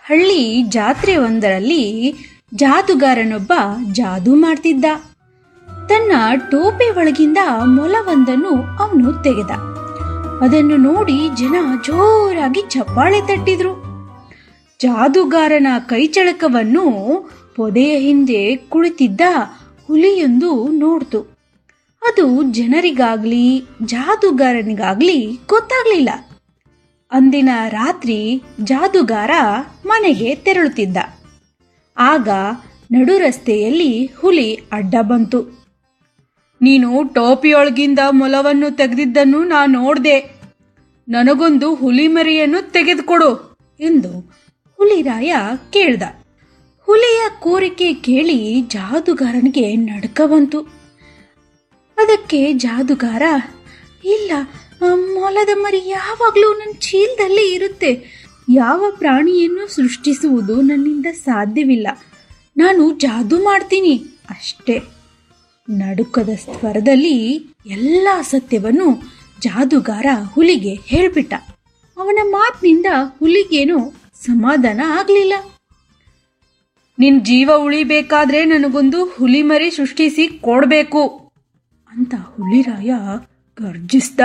ಹಳ್ಳಿ ಜಾತ್ರೆ ಒಂದರಲ್ಲಿ ಜಾದುಗಾರನೊಬ್ಬ ಜಾದೂ ಮಾಡ್ತಿದ್ದ ತನ್ನ ಟೋಪಿ ಒಳಗಿಂದ ಮೊಲವೊಂದನ್ನು ಅವನು ತೆಗೆದ ಅದನ್ನು ನೋಡಿ ಜನ ಜೋರಾಗಿ ಚಪ್ಪಾಳೆ ತಟ್ಟಿದ್ರು ಜಾದುಗಾರನ ಕೈಚಳಕವನ್ನು ಪೊದೆಯ ಹಿಂದೆ ಕುಳಿತಿದ್ದ ಹುಲಿಯೊಂದು ನೋಡ್ತು ಅದು ಜನರಿಗಾಗ್ಲಿ ಜಾದುಗಾರನಿಗಾಗ್ಲಿ ಗೊತ್ತಾಗ್ಲಿಲ್ಲ ಅಂದಿನ ರಾತ್ರಿ ಜಾದುಗಾರ ಮನೆಗೆ ತೆರಳುತ್ತಿದ್ದ ಆಗ ನಡು ರಸ್ತೆಯಲ್ಲಿ ಹುಲಿ ಅಡ್ಡ ಬಂತು ನೀನು ಟೋಪಿಯೊಳಗಿಂದ ಮೊಲವನ್ನು ತೆಗೆದಿದ್ದನ್ನು ನಾ ನೋಡ್ದೆ ನನಗೊಂದು ಹುಲಿ ಮರಿಯನ್ನು ತೆಗೆದುಕೊಡು ಎಂದು ಹುಲಿರಾಯ ಕೇಳ್ದ ಹುಲಿಯ ಕೋರಿಕೆ ಕೇಳಿ ಜಾದುಗಾರನಿಗೆ ನಡ್ಕ ಬಂತು ಅದಕ್ಕೆ ಜಾದುಗಾರ ಇಲ್ಲ ಆ ಮೊಲದ ಮರಿ ಯಾವಾಗಲೂ ನನ್ನ ಚೀಲದಲ್ಲಿ ಇರುತ್ತೆ ಯಾವ ಪ್ರಾಣಿಯನ್ನು ಸೃಷ್ಟಿಸುವುದು ನನ್ನಿಂದ ಸಾಧ್ಯವಿಲ್ಲ ನಾನು ಜಾದೂ ಮಾಡ್ತೀನಿ ಅಷ್ಟೇ ನಡುಕದ ಸ್ವರದಲ್ಲಿ ಎಲ್ಲ ಸತ್ಯವನ್ನು ಜಾದುಗಾರ ಹುಲಿಗೆ ಹೇಳ್ಬಿಟ್ಟ ಅವನ ಮಾತಿನಿಂದ ಹುಲಿಗೇನು ಸಮಾಧಾನ ಆಗಲಿಲ್ಲ ನಿನ್ ಜೀವ ಉಳಿಬೇಕಾದ್ರೆ ನನಗೊಂದು ಹುಲಿ ಮರಿ ಸೃಷ್ಟಿಸಿ ಕೊಡ್ಬೇಕು ಅಂತ ಹುಲಿರಾಯ ಗರ್ಜಿಸ್ದ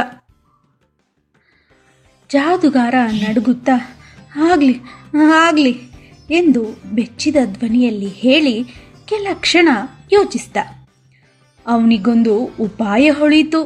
ಜಾದುಗಾರ ನಡುಗುತ್ತಾ ಆಗ್ಲಿ ಆಗ್ಲಿ ಎಂದು ಬೆಚ್ಚಿದ ಧ್ವನಿಯಲ್ಲಿ ಹೇಳಿ ಕೆಲ ಕ್ಷಣ ಯೋಚಿಸ್ದ ಅವನಿಗೊಂದು ಉಪಾಯ ಹೊಳಿತು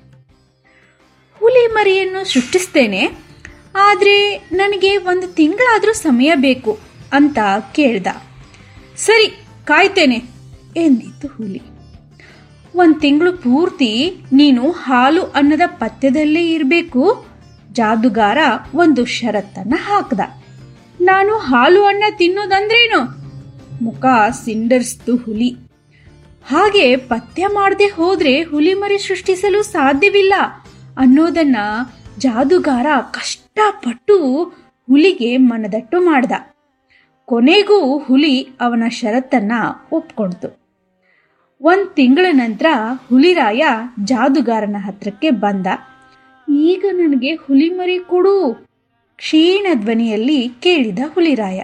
ಹುಲಿ ಮರಿಯನ್ನು ಸೃಷ್ಟಿಸ್ತೇನೆ ಆದರೆ ನನಗೆ ಒಂದು ತಿಂಗಳಾದರೂ ಸಮಯ ಬೇಕು ಅಂತ ಕೇಳ್ದ ಸರಿ ಕಾಯ್ತೇನೆ ಎಂದಿತ್ತು ಹುಲಿ ಒಂದು ತಿಂಗಳು ಪೂರ್ತಿ ನೀನು ಹಾಲು ಅನ್ನದ ಪಥ್ಯದಲ್ಲೇ ಇರಬೇಕು ಜಾದುಗಾರ ಒಂದು ಷರತ್ತನ್ನ ಹಾಕ್ದ ನಾನು ಹಾಲು ಅನ್ನ ತಿನ್ನೋದಂದ್ರೇನು ಮುಖ ಸಿಂಡರ್ಸ್ತು ಹುಲಿ ಹಾಗೆ ಪಥ್ಯ ಮಾಡದೆ ಹೋದ್ರೆ ಹುಲಿ ಮರಿ ಸೃಷ್ಟಿಸಲು ಸಾಧ್ಯವಿಲ್ಲ ಅನ್ನೋದನ್ನ ಜಾದುಗಾರ ಕಷ್ಟಪಟ್ಟು ಹುಲಿಗೆ ಮನದಟ್ಟು ಮಾಡ್ದ ಕೊನೆಗೂ ಹುಲಿ ಅವನ ಷರತ್ತನ್ನ ಒಪ್ಕೊಳ್ತು ಒಂದ್ ತಿಂಗಳ ನಂತರ ಹುಲಿರಾಯ ಜಾದುಗಾರನ ಹತ್ರಕ್ಕೆ ಬಂದ ಈಗ ನನಗೆ ಹುಲಿ ಮರಿ ಕೊಡು ಕ್ಷೀಣ ಧ್ವನಿಯಲ್ಲಿ ಕೇಳಿದ ಹುಲಿರಾಯ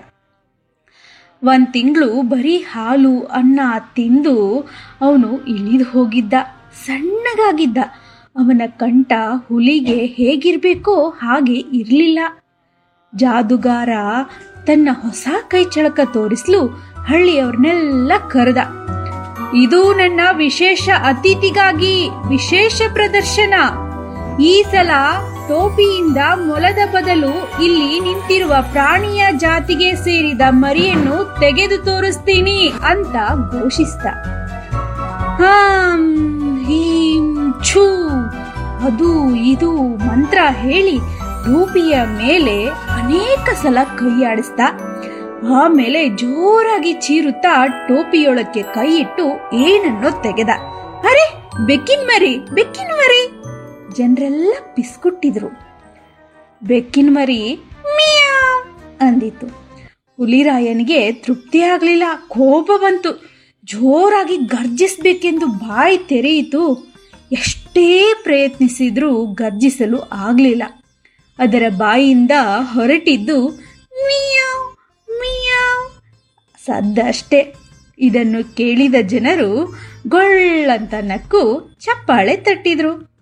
ಒಂದ್ ತಿಂಗಳು ಬರೀ ಹಾಲು ಅನ್ನ ತಿಂದು ಅವನು ಇಳಿದು ಹೋಗಿದ್ದ ಸಣ್ಣಗಾಗಿದ್ದ ಅವನ ಕಂಠ ಹುಲಿಗೆ ಹೇಗಿರ್ಬೇಕೋ ಹಾಗೆ ಇರಲಿಲ್ಲ ಜಾದುಗಾರ ತನ್ನ ಹೊಸ ಕೈಚಳಕ ತೋರಿಸಲು ಹಳ್ಳಿಯವ್ರನ್ನೆಲ್ಲ ಕರೆದ ಇದು ನನ್ನ ವಿಶೇಷ ಅತಿಥಿಗಾಗಿ ವಿಶೇಷ ಪ್ರದರ್ಶನ ಈ ಸಲ ಟೋಪಿಯಿಂದ ಮೊಲದ ಬದಲು ಇಲ್ಲಿ ನಿಂತಿರುವ ಪ್ರಾಣಿಯ ಜಾತಿಗೆ ಸೇರಿದ ಮರಿಯನ್ನು ತೆಗೆದು ತೋರಿಸ್ತೀನಿ ಅಂತ ಘೋಷಿಸ್ತ ಹಾಂ ಹೀಂ ಛೂ ಅದು ಇದು ಮಂತ್ರ ಹೇಳಿ ಟೋಪಿಯ ಮೇಲೆ ಅನೇಕ ಸಲ ಕೈಯಾಡಿಸ್ದ ಆಮೇಲೆ ಜೋರಾಗಿ ಚೀರುತ್ತಾ ಟೋಪಿಯೊಳಕ್ಕೆ ಕೈ ಇಟ್ಟು ಏನನ್ನೋ ತೆಗೆದ ಅರೆ ಬೆಕ್ಕಿನ ಮರಿ ಬೆಕ್ಕಿನ ಮರಿ ಜನರೆಲ್ಲ ಪಿಸ್ಕೊಟ್ಟಿದ್ರು ಬೆಕ್ಕಿನ ಮರಿ ಮಿಯಾವ್ ಅಂದಿತು ಹುಲಿರಾಯನಿಗೆ ತೃಪ್ತಿ ಆಗ್ಲಿಲ್ಲ ಕೋಪ ಬಂತು ಜೋರಾಗಿ ಗರ್ಜಿಸ್ಬೇಕೆಂದು ಬಾಯಿ ತೆರೆಯಿತು ಎಷ್ಟೇ ಪ್ರಯತ್ನಿಸಿದ್ರೂ ಗರ್ಜಿಸಲು ಆಗ್ಲಿಲ್ಲ ಅದರ ಬಾಯಿಯಿಂದ ಹೊರಟಿದ್ದು ಮಿಯಾವ್ ಮಿಯಾವ್ ಸದ್ದಷ್ಟೇ ಇದನ್ನು ಕೇಳಿದ ಜನರು ಗೊಳ್ಳಂತ ನಕ್ಕು ಚಪ್ಪಾಳೆ ತಟ್ಟಿದ್ರು